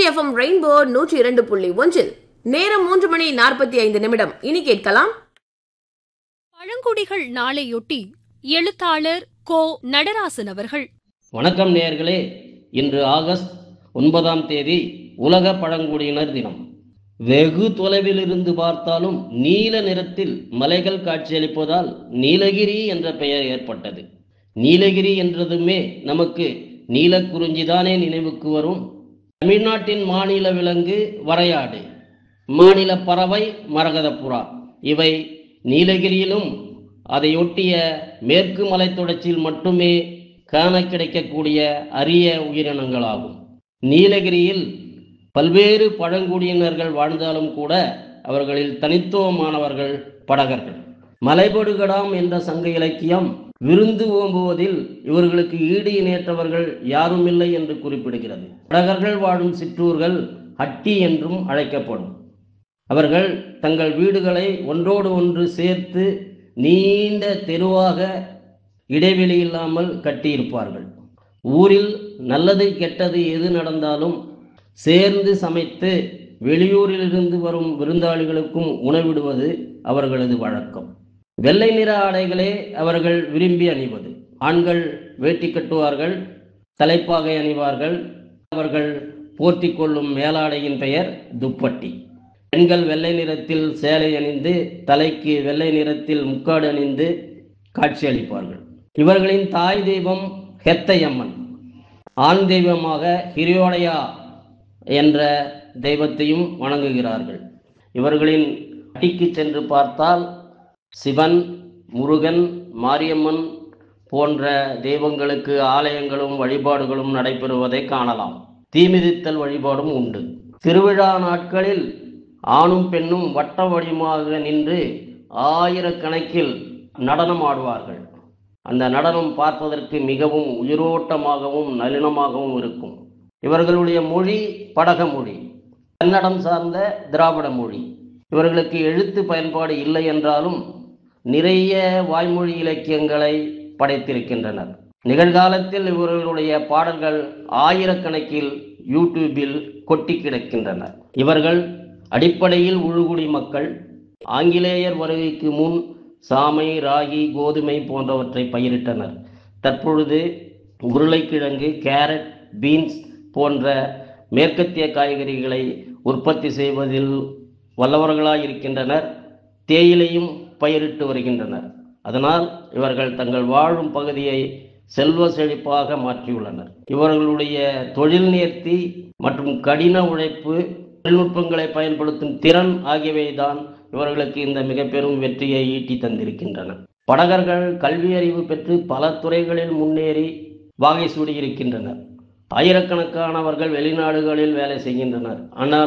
FM rainbow நூற்றி இரண்டு புள்ளி ஒன்றில் நேரம் மூன்று மணி நாற்பத்தி ஐந்து நிமிடம் இனி கேட்கலாம் பழங்குடிகள் நாளையொட்டி எழுத்தாளர் கோ நடராசன் அவர்கள் வணக்கம் நேயர்களே இன்று ஆகஸ்ட் ஒன்பதாம் தேதி உலக பழங்குடியினர் தினம் வெகு தொலைவில் இருந்து பார்த்தாலும் நீல நிறத்தில் மலைகள் காட்சியளிப்பதால் நீலகிரி என்ற பெயர் ஏற்பட்டது நீலகிரி என்றதுமே நமக்கு நீலக்குறிஞ்சிதானே நினைவுக்கு வரும் தமிழ்நாட்டின் மாநில விலங்கு வரையாடு மாநில பறவை மரகதப்புறா இவை நீலகிரியிலும் அதையொட்டிய மேற்கு மலைத்தொடர்ச்சியில் மட்டுமே காண கிடைக்கக்கூடிய அரிய உயிரினங்களாகும் நீலகிரியில் பல்வேறு பழங்குடியினர்கள் வாழ்ந்தாலும் கூட அவர்களில் தனித்துவமானவர்கள் படகர்கள் மலைபடுகடாம் என்ற சங்க இலக்கியம் விருந்து ஓம்புவதில் இவர்களுக்கு ஈடு இணையற்றவர்கள் யாரும் இல்லை என்று குறிப்பிடுகிறது படகர்கள் வாழும் சிற்றூர்கள் ஹட்டி என்றும் அழைக்கப்படும் அவர்கள் தங்கள் வீடுகளை ஒன்றோடு ஒன்று சேர்த்து நீண்ட தெருவாக இடைவெளி இல்லாமல் கட்டியிருப்பார்கள் ஊரில் நல்லது கெட்டது எது நடந்தாலும் சேர்ந்து சமைத்து வெளியூரிலிருந்து வரும் விருந்தாளிகளுக்கும் உணவிடுவது அவர்களது வழக்கம் வெள்ளை நிற ஆடைகளே அவர்கள் விரும்பி அணிவது ஆண்கள் வேட்டி கட்டுவார்கள் தலைப்பாகை அணிவார்கள் அவர்கள் போர்த்தி கொள்ளும் மேலாடையின் பெயர் துப்பட்டி பெண்கள் வெள்ளை நிறத்தில் சேலை அணிந்து தலைக்கு வெள்ளை நிறத்தில் முக்காடு அணிந்து காட்சியளிப்பார்கள் இவர்களின் தாய் தெய்வம் ஹெத்தையம்மன் ஆண் தெய்வமாக ஹிரியோடையா என்ற தெய்வத்தையும் வணங்குகிறார்கள் இவர்களின் அட்டிக்கு சென்று பார்த்தால் சிவன் முருகன் மாரியம்மன் போன்ற தெய்வங்களுக்கு ஆலயங்களும் வழிபாடுகளும் நடைபெறுவதை காணலாம் தீமிதித்தல் வழிபாடும் உண்டு திருவிழா நாட்களில் ஆணும் பெண்ணும் வட்ட வடிவமாக நின்று ஆயிரக்கணக்கில் நடனம் ஆடுவார்கள் அந்த நடனம் பார்ப்பதற்கு மிகவும் உயிரோட்டமாகவும் நளினமாகவும் இருக்கும் இவர்களுடைய மொழி படக மொழி கன்னடம் சார்ந்த திராவிட மொழி இவர்களுக்கு எழுத்து பயன்பாடு இல்லை என்றாலும் நிறைய வாய்மொழி இலக்கியங்களை படைத்திருக்கின்றனர் நிகழ்காலத்தில் இவர்களுடைய பாடல்கள் ஆயிரக்கணக்கில் யூடியூபில் கொட்டி கிடக்கின்றன இவர்கள் அடிப்படையில் உழுகுடி மக்கள் ஆங்கிலேயர் வருகைக்கு முன் சாமை ராகி கோதுமை போன்றவற்றை பயிரிட்டனர் தற்பொழுது உருளைக்கிழங்கு கேரட் பீன்ஸ் போன்ற மேற்கத்திய காய்கறிகளை உற்பத்தி செய்வதில் வல்லவர்களாய் இருக்கின்றனர் தேயிலையும் பயிரிட்டு வருகின்றனர் அதனால் இவர்கள் தங்கள் வாழும் பகுதியை செல்வ செழிப்பாக மாற்றியுள்ளனர் இவர்களுடைய தொழில் நேர்த்தி மற்றும் கடின உழைப்பு தொழில்நுட்பங்களை பயன்படுத்தும் திறன் ஆகியவைதான் இவர்களுக்கு இந்த மிக பெரும் வெற்றியை ஈட்டி தந்திருக்கின்றன படகர்கள் கல்வி அறிவு பெற்று பல துறைகளில் முன்னேறி வாகை சூடியிருக்கின்றனர் ஆயிரக்கணக்கானவர்கள் வெளிநாடுகளில் வேலை செய்கின்றனர் ஆனால்